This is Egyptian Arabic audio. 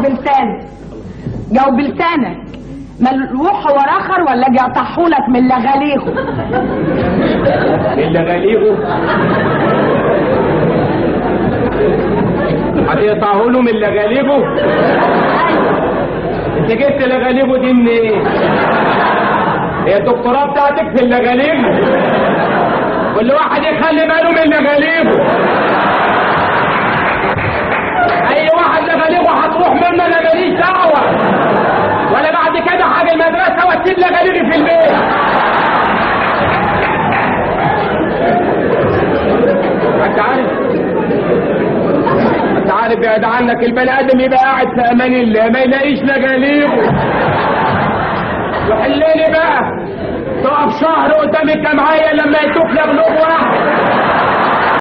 بلسانك جاوب بلسانك ملوح هو اخر ولا جا طحولك من لغاليغه اللي غليغه هتقطعه له من اللي غليغه انت جبت لغاليغه دي منين ايه؟ هي الدكتوراه بتاعتك في اللغاليغ كل واحد يخلي باله من لغاليغه اي واحد لغاليغه هتروح منه انا ماليش دعوه ولا بعد كده حاجه المدرسه واسيب لغاليغي في البيت انت عارف انت عارف يا ده عنك البني ادم يبقى قاعد في امان الله ما يلاقيش لغاليغه وحليني بقى تقف شهر قدام الجمعيه لما يتوك لغلوب واحد